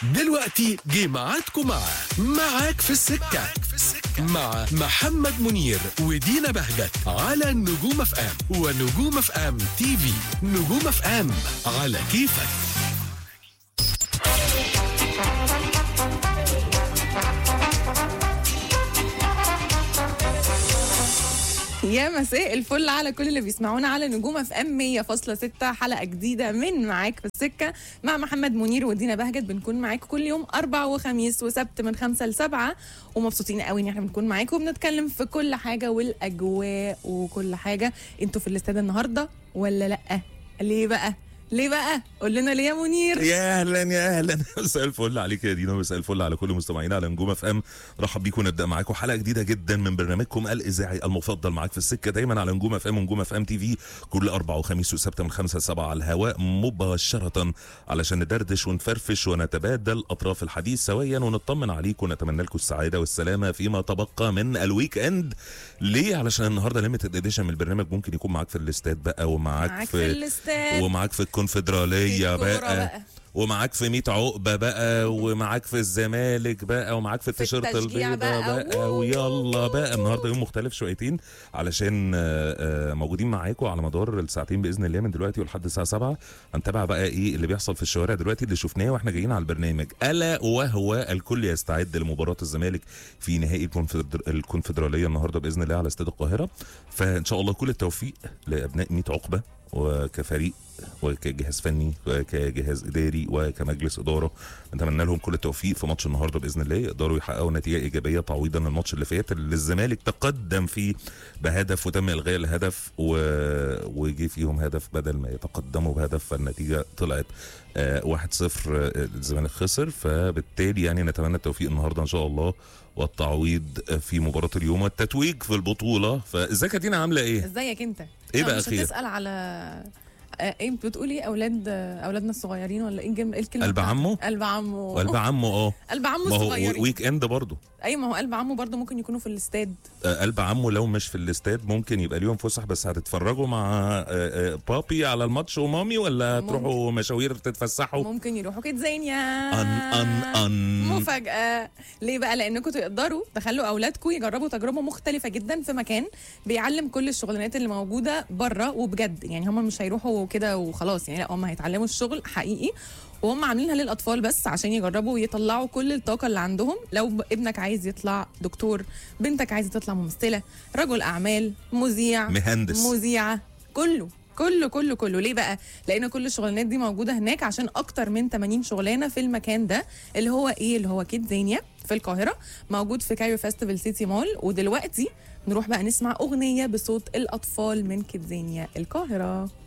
دلوقتي جه ميعادكم مع معاك في السكة مع محمد منير ودينا بهجت على نجوم اف ام ونجوم اف ام تي في نجوم اف ام على كيفك يا مساء الفل على كل اللي بيسمعونا على نجوم اف ام 100.6 حلقه جديده من معاك في السكه مع محمد منير ودينا بهجت بنكون معاكم كل يوم اربع وخميس وسبت من خمسة لسبعة ومبسوطين قوي ان احنا بنكون معاكم وبنتكلم في كل حاجه والاجواء وكل حاجه انتوا في الاستاد النهارده ولا لا ليه بقى ليه بقى قول لنا ليه يا منير يا اهلا يا اهلا مساء الفل عليك يا دينا مساء الفل على كل مستمعينا على نجوم اف ام رحب بيكم نبدا معاكم حلقه جديده جدا من برنامجكم الاذاعي المفضل معاك في السكه دايما على نجوم اف ام ونجوم اف ام تي في كل اربع وخميس وسبت من خمسة لسبعة على الهواء مباشره علشان ندردش ونفرفش ونتبادل اطراف الحديث سويا ونطمن عليكم ونتمنى لكم السعاده والسلامه فيما تبقى من الويك اند ليه علشان النهارده ليميتد اديشن من البرنامج ممكن يكون معاك في الاستاد بقى ومعاك معاك في الاستاد ومعاك في الكونفدراليه في الكورة بقى, بقى. ومعاك في 100 عقبه بقى ومعاك في الزمالك بقى ومعاك في التيشيرت التشجيع البيضاء بقى. بقى, ويلا بقى النهارده يوم مختلف شويتين علشان آه، آه، موجودين معاكم على مدار الساعتين باذن الله من دلوقتي ولحد الساعه 7 هنتابع بقى ايه اللي بيحصل في الشوارع دلوقتي اللي شفناه واحنا جايين على البرنامج الا وهو الكل يستعد لمباراه الزمالك في نهائي الكونفدر... الكونفدراليه النهارده باذن الله على استاد القاهره فان شاء الله كل التوفيق لابناء 100 عقبه وكفريق وكجهاز فني وكجهاز اداري وكمجلس اداره نتمنى لهم كل التوفيق في ماتش النهارده باذن الله يقدروا يحققوا نتيجه ايجابيه تعويضا للماتش اللي فات اللي الزمالك تقدم فيه بهدف وتم الغاء الهدف و... وجي فيهم هدف بدل ما يتقدموا بهدف فالنتيجه طلعت آه 1-0 آه، الزمالك خسر فبالتالي يعني نتمنى التوفيق النهارده ان شاء الله والتعويض في مباراه اليوم والتتويج في البطوله فازيك يا دينا عامله ايه؟ ازيك انت إيه لا، بقى مش خير؟ هتسال على آه، ايه بتقولي اولاد آه، اولادنا الصغيرين ولا ايه الجمله ايه الكلمه قلب بتاعتك؟ عمه؟ قلب عمه قلب عمه اه قلب عمه ما هو الصغيرين ويك اند برضه اي ما هو قلب عمه برضه ممكن يكونوا في الاستاد آه، قلب عمه لو مش في الاستاد ممكن يبقى ليهم فسح بس هتتفرجوا مع آه، آه، بابي على الماتش ومامي ولا ممكن. تروحوا مشاوير تتفسحوا ممكن يروحوا كيدزانيا ان ان ان مفاجأة ليه بقى لأنكم تقدروا تخلوا أولادكم يجربوا تجربة مختلفة جدا في مكان بيعلم كل الشغلانات اللي موجودة بره وبجد يعني هم مش هيروحوا كده وخلاص يعني لا هم هيتعلموا الشغل حقيقي وهم عاملينها للأطفال بس عشان يجربوا يطلعوا كل الطاقة اللي عندهم لو ب- ابنك عايز يطلع دكتور بنتك عايزة تطلع ممثلة رجل أعمال مذيع مهندس مذيعة كله كله كله كله ليه بقى لان كل الشغلانات دي موجوده هناك عشان اكتر من 80 شغلانه في المكان ده اللي هو ايه اللي هو كيدزانيا في القاهره موجود في كايرو فيستيفال سيتي مول ودلوقتي نروح بقى نسمع اغنيه بصوت الاطفال من كيدزانيا القاهره